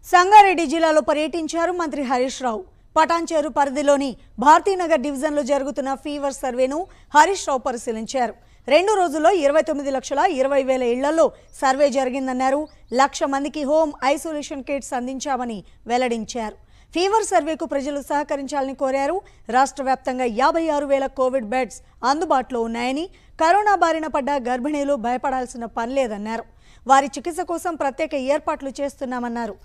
సంగారెడ్డి జిల్లాలో పర్యటించారు మంత్రి హరీష్ రావు పటాన్చేరు పరిధిలోని భారతీనగర్ డివిజన్లో జరుగుతున్న ఫీవర్ సర్వేను హరీష్ రావు పరిశీలించారు రెండు రోజుల్లో ఇరవై తొమ్మిది లక్షల ఇరవై వేల ఇళ్లలో సర్వే జరిగిందన్నారు లక్ష మందికి హోమ్ ఐసోలేషన్ కిట్స్ అందించామని వెల్లడించారు ఫీవర్ సర్వేకు ప్రజలు సహకరించాలని కోరారు రాష్ట్ర వ్యాప్తంగా యాభై ఆరు వేల కోవిడ్ బెడ్స్ అందుబాటులో ఉన్నాయని కరోనా బారిన పడ్డ గర్భిణీలు భయపడాల్సిన పని లేదన్నారు వారి చికిత్స కోసం ప్రత్యేక ఏర్పాట్లు చేస్తున్నామన్నారు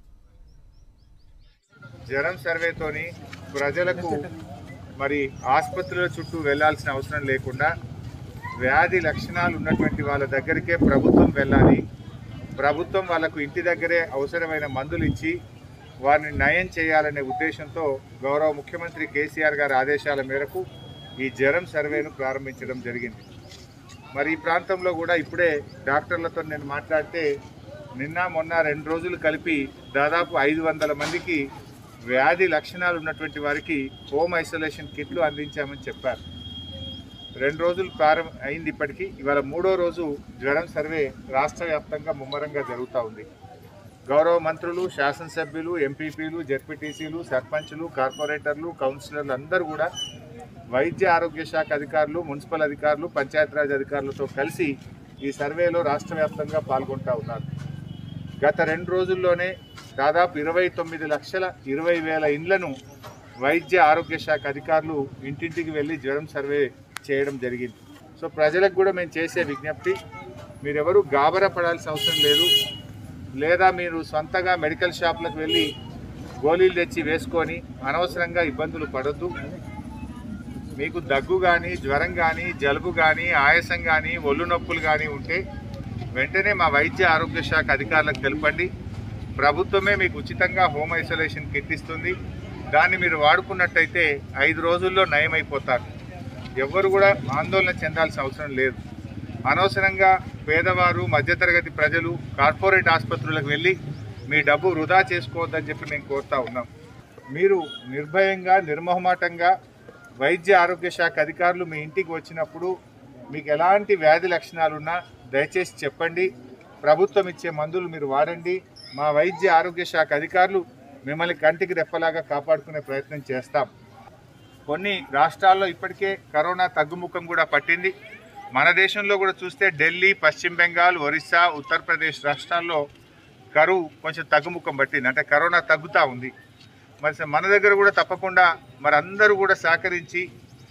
జ్వరం సర్వేతోని ప్రజలకు మరి ఆసుపత్రుల చుట్టూ వెళ్ళాల్సిన అవసరం లేకుండా వ్యాధి లక్షణాలు ఉన్నటువంటి వాళ్ళ దగ్గరికే ప్రభుత్వం వెళ్ళాలి ప్రభుత్వం వాళ్ళకు ఇంటి దగ్గరే అవసరమైన మందులు ఇచ్చి వారిని నయం చేయాలనే ఉద్దేశంతో గౌరవ ముఖ్యమంత్రి కేసీఆర్ గారి ఆదేశాల మేరకు ఈ జ్వరం సర్వేను ప్రారంభించడం జరిగింది మరి ఈ ప్రాంతంలో కూడా ఇప్పుడే డాక్టర్లతో నేను మాట్లాడితే నిన్న మొన్న రెండు రోజులు కలిపి దాదాపు ఐదు వందల మందికి వ్యాధి లక్షణాలు ఉన్నటువంటి వారికి హోమ్ ఐసోలేషన్ కిట్లు అందించామని చెప్పారు రెండు రోజులు ప్రారంభ అయింది ఇప్పటికీ ఇవాళ మూడో రోజు జ్వరం సర్వే రాష్ట్ర వ్యాప్తంగా ముమ్మరంగా జరుగుతూ ఉంది గౌరవ మంత్రులు శాసనసభ్యులు ఎంపీపీలు జెడ్పీటీసీలు సర్పంచులు కార్పొరేటర్లు కౌన్సిలర్లు అందరూ కూడా వైద్య ఆరోగ్య శాఖ అధికారులు మున్సిపల్ అధికారులు పంచాయతీరాజ్ అధికారులతో కలిసి ఈ సర్వేలో రాష్ట్ర వ్యాప్తంగా పాల్గొంటూ ఉన్నారు గత రెండు రోజుల్లోనే దాదాపు ఇరవై తొమ్మిది లక్షల ఇరవై వేల ఇండ్లను వైద్య ఆరోగ్య శాఖ అధికారులు ఇంటింటికి వెళ్ళి జ్వరం సర్వే చేయడం జరిగింది సో ప్రజలకు కూడా మేము చేసే విజ్ఞప్తి మీరెవరూ గాబరా పడాల్సిన అవసరం లేదు లేదా మీరు సొంతగా మెడికల్ షాప్లకు వెళ్ళి గోళీలు తెచ్చి వేసుకొని అనవసరంగా ఇబ్బందులు పడొద్దు మీకు దగ్గు కానీ జ్వరం కానీ జలుబు కానీ ఆయాసం కానీ ఒళ్ళు నొప్పులు కానీ ఉంటే వెంటనే మా వైద్య ఆరోగ్య శాఖ అధికారులకు తెలపండి ప్రభుత్వమే మీకు ఉచితంగా హోమ్ ఐసోలేషన్ కిట్ ఇస్తుంది దాన్ని మీరు వాడుకున్నట్టయితే ఐదు రోజుల్లో నయమైపోతారు ఎవ్వరు కూడా ఆందోళన చెందాల్సిన అవసరం లేదు అనవసరంగా పేదవారు మధ్యతరగతి ప్రజలు కార్పొరేట్ ఆసుపత్రులకు వెళ్ళి మీ డబ్బు వృధా చేసుకోవద్దని చెప్పి నేను కోరుతా ఉన్నాం మీరు నిర్భయంగా నిర్మోహమాటంగా వైద్య ఆరోగ్య శాఖ అధికారులు మీ ఇంటికి వచ్చినప్పుడు మీకు ఎలాంటి వ్యాధి లక్షణాలున్నా దయచేసి చెప్పండి ప్రభుత్వం ఇచ్చే మందులు మీరు వాడండి మా వైద్య ఆరోగ్య శాఖ అధికారులు మిమ్మల్ని కంటికి రెప్పలాగా కాపాడుకునే ప్రయత్నం చేస్తాం కొన్ని రాష్ట్రాల్లో ఇప్పటికే కరోనా తగ్గుముఖం కూడా పట్టింది మన దేశంలో కూడా చూస్తే ఢిల్లీ పశ్చిమ బెంగాల్ ఒరిస్సా ఉత్తరప్రదేశ్ రాష్ట్రాల్లో కరువు కొంచెం తగ్గుముఖం పట్టింది అంటే కరోనా తగ్గుతూ ఉంది మరి స- మన దగ్గర కూడా తప్పకుండా మరి అందరూ కూడా సహకరించి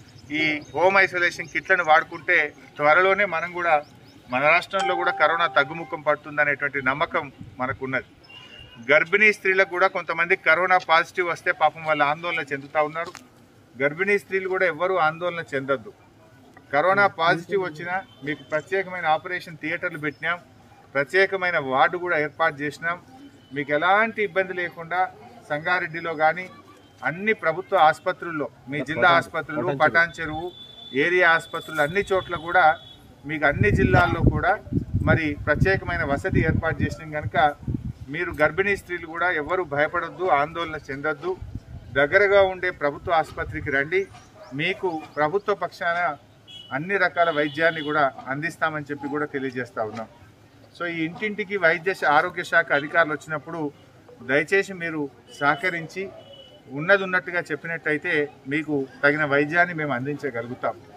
ఈ హోమ్ ఐసోలేషన్ కిట్లను వాడుకుంటే త్వరలోనే మనం కూడా మన రాష్ట్రంలో కూడా కరోనా తగ్గుముఖం పడుతుందనేటువంటి నమ్మకం మనకున్నది గర్భిణీ స్త్రీలకు కూడా కొంతమంది కరోనా పాజిటివ్ వస్తే పాపం వాళ్ళు ఆందోళన చెందుతూ ఉన్నారు గర్భిణీ స్త్రీలు కూడా ఎవ్వరూ ఆందోళన చెందొద్దు కరోనా పాజిటివ్ వచ్చినా మీకు ప్రత్యేకమైన ఆపరేషన్ థియేటర్లు పెట్టినాం ప్రత్యేకమైన వార్డు కూడా ఏర్పాటు చేసినాం మీకు ఎలాంటి ఇబ్బంది లేకుండా సంగారెడ్డిలో కానీ అన్ని ప్రభుత్వ ఆసుపత్రుల్లో మీ జిల్లా ఆసుపత్రులు పటాన్ చెరువు ఏరియా ఆసుపత్రులు అన్ని చోట్ల కూడా మీకు అన్ని జిల్లాల్లో కూడా మరి ప్రత్యేకమైన వసతి ఏర్పాటు చేసినాం కనుక మీరు గర్భిణీ స్త్రీలు కూడా ఎవరు భయపడొద్దు ఆందోళన చెందొద్దు దగ్గరగా ఉండే ప్రభుత్వ ఆసుపత్రికి రండి మీకు ప్రభుత్వ పక్షాన అన్ని రకాల వైద్యాన్ని కూడా అందిస్తామని చెప్పి కూడా తెలియజేస్తా ఉన్నాం సో ఈ ఇంటింటికి వైద్య శా- ఆరోగ్య శాఖ అధికారులు వచ్చినప్పుడు దయచేసి మీరు సహకరించి ఉన్నది ఉన్నట్టుగా చెప్పినట్టయితే మీకు తగిన వైద్యాన్ని మేము అందించగలుగుతాం